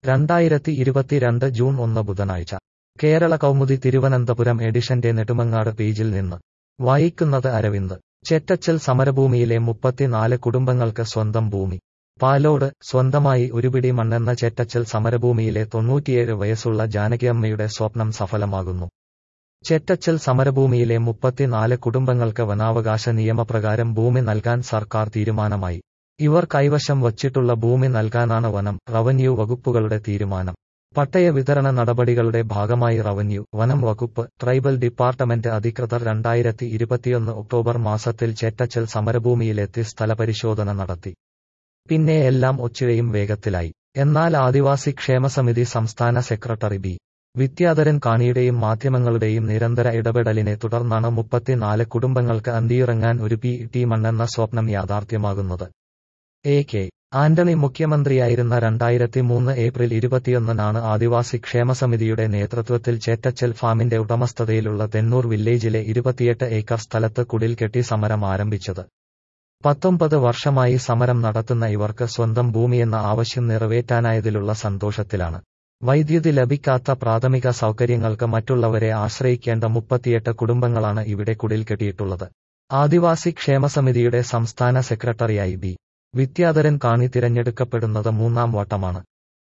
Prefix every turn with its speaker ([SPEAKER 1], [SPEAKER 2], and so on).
[SPEAKER 1] രണ്ടായിരത്തി ഇരുപത്തിരണ്ട് ജൂൺ ഒന്ന് ബുധനാഴ്ച കേരള കൗമുദി തിരുവനന്തപുരം എഡിഷന്റെ നെടുമങ്ങാട് പേജിൽ നിന്ന് വായിക്കുന്നത് അരവിന്ദ് ചെറ്റച്ചൽ സമരഭൂമിയിലെ മുപ്പത്തിനാല് കുടുംബങ്ങൾക്ക് സ്വന്തം ഭൂമി പാലോട് സ്വന്തമായി ഒരുപിടി മണ്ണെന്ന ചെറ്റച്ചൽ സമരഭൂമിയിലെ തൊണ്ണൂറ്റിയേഴ് വയസ്സുള്ള ജാനകിയമ്മയുടെ സ്വപ്നം സഫലമാകുന്നു ചെറ്റച്ചൽ സമരഭൂമിയിലെ മുപ്പത്തിനാല് കുടുംബങ്ങൾക്ക് വനാവകാശ നിയമപ്രകാരം ഭൂമി നൽകാൻ സർക്കാർ തീരുമാനമായി ഇവർ കൈവശം വച്ചിട്ടുള്ള ഭൂമി നൽകാനാണ് വനം റവന്യൂ വകുപ്പുകളുടെ തീരുമാനം പട്ടയ വിതരണ നടപടികളുടെ ഭാഗമായി റവന്യൂ വനം വകുപ്പ് ട്രൈബൽ ഡിപ്പാർട്ട്മെന്റ് അധികൃതർ രണ്ടായിരത്തി ഇരുപത്തിയൊന്ന് ഒക്ടോബർ മാസത്തിൽ ചെറ്റച്ചൽ സമരഭൂമിയിലെത്തി സ്ഥലപരിശോധന നടത്തി പിന്നെ എല്ലാം ഒച്ചിഴയും വേഗത്തിലായി എന്നാൽ ആദിവാസി ക്ഷേമസമിതി സംസ്ഥാന സെക്രട്ടറി ബി വിദ്യാധരൻ കാണിയുടെയും മാധ്യമങ്ങളുടെയും നിരന്തര ഇടപെടലിനെ തുടർന്നാണ് മുപ്പത്തിനാല് കുടുംബങ്ങൾക്ക് അന്തിയിറങ്ങാൻ ഒരു പി ടി മണ്ണെന്ന സ്വപ്നം യാഥാർത്ഥ്യമാകുന്നത് എ കെ ആന്റണി മുഖ്യമന്ത്രിയായിരുന്ന രണ്ടായിരത്തി മൂന്ന് ഏപ്രിൽ ഇരുപത്തിയൊന്നിനാണ് ആദിവാസി ക്ഷേമസമിതിയുടെ നേതൃത്വത്തിൽ ചേറ്റച്ചൽ ഫാമിന്റെ ഉടമസ്ഥതയിലുള്ള തെന്നൂർ വില്ലേജിലെ ഇരുപത്തിയെട്ട് ഏക്കർ സ്ഥലത്ത് കുടിൽ കെട്ടി സമരം ആരംഭിച്ചത് പത്തൊമ്പത് വർഷമായി സമരം നടത്തുന്ന ഇവർക്ക് സ്വന്തം ഭൂമിയെന്ന ആവശ്യം നിറവേറ്റാനായതിലുള്ള സന്തോഷത്തിലാണ് വൈദ്യുതി ലഭിക്കാത്ത പ്രാഥമിക സൗകര്യങ്ങൾക്ക് മറ്റുള്ളവരെ ആശ്രയിക്കേണ്ട മുപ്പത്തിയെട്ട് കുടുംബങ്ങളാണ് ഇവിടെ കുടിൽ കെട്ടിയിട്ടുള്ളത് ആദിവാസി ക്ഷേമസമിതിയുടെ സംസ്ഥാന സെക്രട്ടറിയായി ബി വിദ്യാധരൻ കാണി തിരഞ്ഞെടുക്കപ്പെടുന്നത് മൂന്നാം വട്ടമാണ്